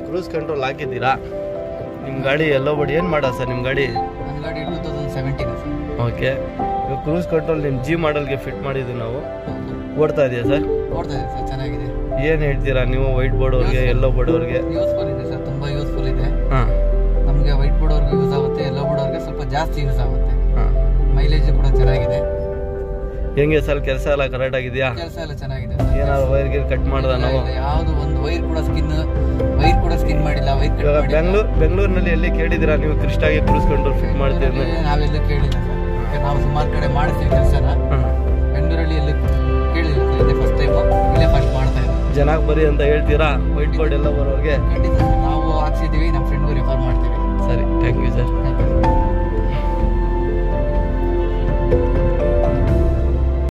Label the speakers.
Speaker 1: cruise control ಹಾಕಿದ್ದೀರಾ ನಿಮ್ಮ ಗಾಡಿ ಎಲ್ಲೋ ಬಡಿ ಏನು ಮಾಡ ಸರ್ ನಿಮ್ಮ ಗಾಡಿ
Speaker 2: ನನ್ನ ಗಾಡಿ two thousand seventeen sir
Speaker 1: okay ಇವಾಗ ಕ್ರೂಸ್ ಕಂಟ್ರೋಲ್ ನಿಮ್ಮ ಜಿ ಮಾಡಲ್ಗೆ ಫಿಟ್ ಮಾಡಿದ್ದು ನಾವು ಓಡ್ತಾ ಇದೆಯಾ ಸರ್
Speaker 2: ಓಡ್ತಾ ಇದೆ ಸರ್ ಚೆನ್ನಾಗಿದೆ
Speaker 1: ಏನು ಹೇಳ್ತೀರಾ ನೀವು ವೈಟ್ ಬೋರ್ಡ್ ಅವ್ರಿಗೆ ಎಲ್ಲೋ ಬೋರ್ಡ್ ಅವ್ರಿಗೆ
Speaker 2: ಯೂಸ್ಫುಲ್ ಇದೆ ಸರ್ ತುಂಬ ಯೂಸ್ಫುಲ್ ಇದೆ
Speaker 1: ಹಾಂ
Speaker 2: ನಮಗೆ ವೈಟ್ ಬೋರ್ಡ್ ಅವ್ರಿಗೆ ಯೂಸ್ ಆಗುತ್ತೆ ಎಲ್ಲೋ ಬೋರ್ಡ್ ಅವ್ರಿಗೆ ಸ್ವಲ್ಪ ಜಾಸ್ತಿ ಯೂಸ್ ಆಗುತ್ತೆ
Speaker 1: ಹಾಂ
Speaker 2: ಮೈಲೇಜ್ ಕೂಡ ಚೆನ್ನಾಗಿದೆ
Speaker 1: ಹೆಂಗೆ ಸರ್ ಕೆಲಸ ಎಲ್ಲ ಕರೆಕ್ಟ್ ಆಗಿದೆಯಾ
Speaker 2: ಕೆಲಸ ಎಲ್ಲ ಚೆನ್ನಾಗಿದೆ ಸರ್
Speaker 1: ಏನಾದ್ರು ವೈರ್ ಗಿರ್ ಕಟ್ ಮಾಡ್ದ ನಾವು
Speaker 2: ಯಾವುದು ಒಂದು ವೈರ್ ಕೂಡ ಸ್ಕಿನ್ ವೈರ್ ಕೂಡ ಸ್ಕಿನ್ ಮಾಡಿಲ್ಲ ವೈರ್ ಕಟ್
Speaker 1: ಇವಾಗ
Speaker 2: ಮಾಡಿಲ್ಲ
Speaker 1: ಬೆಂಗಳೂರು ಬೆಂಗಳೂರಿನಲ್ಲಿ ಎಲ್ಲಿ ಕೇಳಿದಿರಾ ನೀವು ಕ್ರಿಸ್ಟಾಗಿ ಕ್ರೂಸ್ ಕಂಟ್ರೋಲ್ ಫಿಟ್ ಮಾಡ್ತೀರಿ
Speaker 2: ಬೆಂಗಳೂರಲ್ಲಿ ನಾವೆಲ್ಲೂ ಕೇಳಿಲ್ಲ ಸರ್ ಯಾಕೆ ನಾವು ಸುಮಾರು ಕಡೆ ಮಾಡಿಸ್ತೀವಿ ಕೆಲಸನ
Speaker 1: ಹಾಂ
Speaker 2: ಬೆಂಗಳೂರಲ್ಲಿ ಎಲ್ಲೂ ಕೇಳಿಲ್ಲ ಸರ್ ಇದೇ ಫಸ್ಟ್ ಟೈಮು ಇಲ್ಲೇ ಫಸ್ಟ್ ಮಾಡ್ತಾ ಇದ್ದೀವಿ
Speaker 1: ಚೆನ್ನಾಗಿ ಬರಿ ಅಂತ ಹೇಳ್ತೀರಾ ವೈಟ್ ಬೋರ್ಡ್ ಎಲ್ಲ ಬರೋರಿಗೆ
Speaker 2: ಖಂಡಿತ ಸರ್ ನಾವು ಹಾಕ್ಸಿದ್ದೀವಿ ನಮ್ಮ ಫ್ರೆಂಡ್ಗೂ ರೆಫರ್ ಮಾಡ್ತೀವಿ
Speaker 1: ಸರಿ thank you sir
Speaker 2: thank you